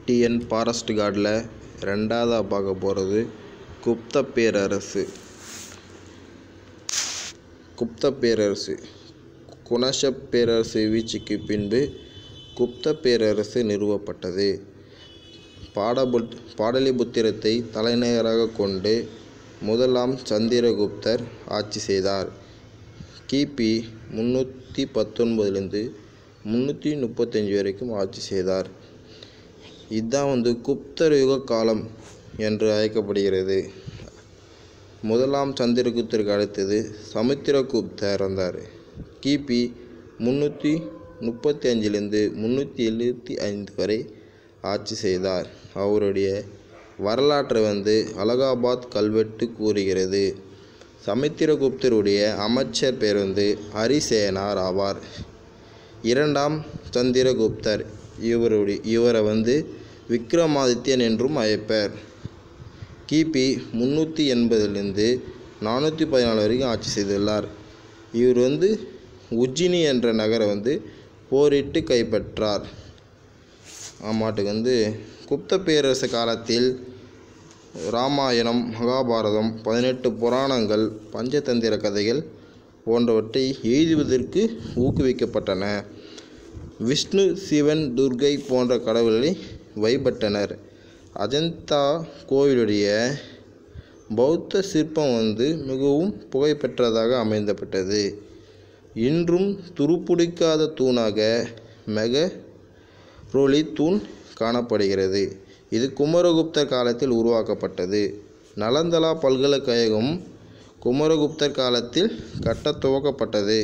TN forest கார்டில் ரெண்டாவதாக பார்க்க போகிறது குப்த பேரரசு குப்த பேரரசு குணஷப் பேரரசு வீழ்ச்சிக்கு பின்பு குப்த பேரரசு நிறுவப்பட்டது பாடபுட் பாடலிபுத்திரத்தை தலைநகராக கொண்டு முதலாம் சந்திரகுப்தர் ஆட்சி செய்தார் கிபி முந்நூற்றி பத்தொன்பதுலேருந்து முந்நூற்றி முப்பத்தஞ்சு வரைக்கும் ஆட்சி செய்தார் இதுதான் வந்து குப்தர் யுக காலம் என்று அழைக்கப்படுகிறது முதலாம் சந்திரகுப்தருக்கு அடுத்தது சமுத்திரகுப்தர் வந்தார் கிபி முந்நூற்றி முப்பத்தி அஞ்சுலேருந்து முந்நூற்றி எழுபத்தி ஐந்து வரை ஆட்சி செய்தார் அவருடைய வரலாற்றை வந்து அலகாபாத் கல்வெட்டு கூறுகிறது சமுத்திரகுப்தருடைய அமைச்சர் பேர் வந்து ஹரிசேனார் ஆவார் இரண்டாம் சந்திரகுப்தர் இவருடைய இவரை வந்து விக்ரமாதித்யன் என்றும் அழைப்பர் கிபி முந்நூற்றி எண்பதுலேருந்து நானூற்றி பதினாலு வரைக்கும் ஆட்சி செய்துள்ளார் இவர் வந்து உஜ்ஜினி என்ற நகரை வந்து போரிட்டு கைப்பற்றார் ஆமாட்டுக்கு வந்து குப்த பேரரசு காலத்தில் ராமாயணம் மகாபாரதம் பதினெட்டு புராணங்கள் பஞ்சதந்திர கதைகள் போன்றவற்றை எழுதுவதற்கு ஊக்குவிக்கப்பட்டன விஷ்ணு சிவன் துர்கை போன்ற கடவுள்களை வழிபட்டனர் அஜந்தா கோவிலுடைய பௌத்த சிற்பம் வந்து மிகவும் புகழ்பெற்றதாக அமைந்தப்பட்டது இன்றும் துருப்பிடிக்காத தூணாக மெக ரோலி தூண் காணப்படுகிறது இது குமரகுப்தர் காலத்தில் உருவாக்கப்பட்டது நலந்தலா பல்கலைக்கழகம் குமரகுப்தர் காலத்தில் கட்டத் துவக்கப்பட்டது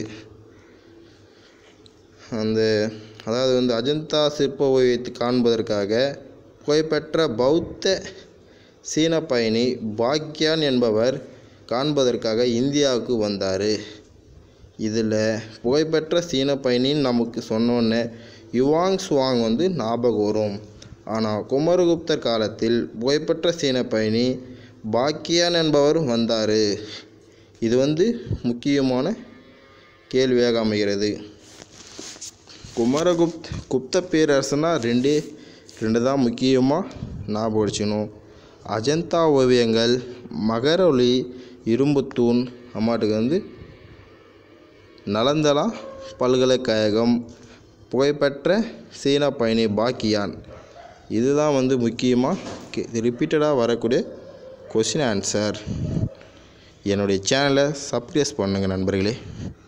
அந்த அதாவது வந்து அஜந்தா சிற்ப ஓவியத்தை காண்பதற்காக புகழ்பெற்ற பௌத்த சீன பயணி பாக்யான் என்பவர் காண்பதற்காக இந்தியாவுக்கு வந்தார் இதில் புகழ்பெற்ற சீன பயணின்னு நமக்கு சொன்னோன்னே யுவாங் சுவாங் வந்து ஞாபகம் வரும் ஆனால் குமரகுப்தர் காலத்தில் புகழ்பெற்ற சீன பயணி பாக்கியான் என்பவர் வந்தார் இது வந்து முக்கியமான கேள்வியாக அமைகிறது குமரகுப்த் குப்த பேரரசுனா ரெண்டே ரெண்டு தான் முக்கியமாக ஞாபகம் வச்சுக்கணும் அஜந்தா ஓவியங்கள் மகரொலி இரும்புத்தூண் அம்மாட்டுக்கு வந்து நலந்தலா பல்கலைக்கழகம் புகழ்பெற்ற சீன பயணி பாக்கியான் இதுதான் வந்து முக்கியமாக ரிப்பீட்டடாக வரக்கூடிய கொஷின் ஆன்சர் என்னுடைய சேனலை சப்ஸ்கிரைப் பண்ணுங்கள் நண்பர்களே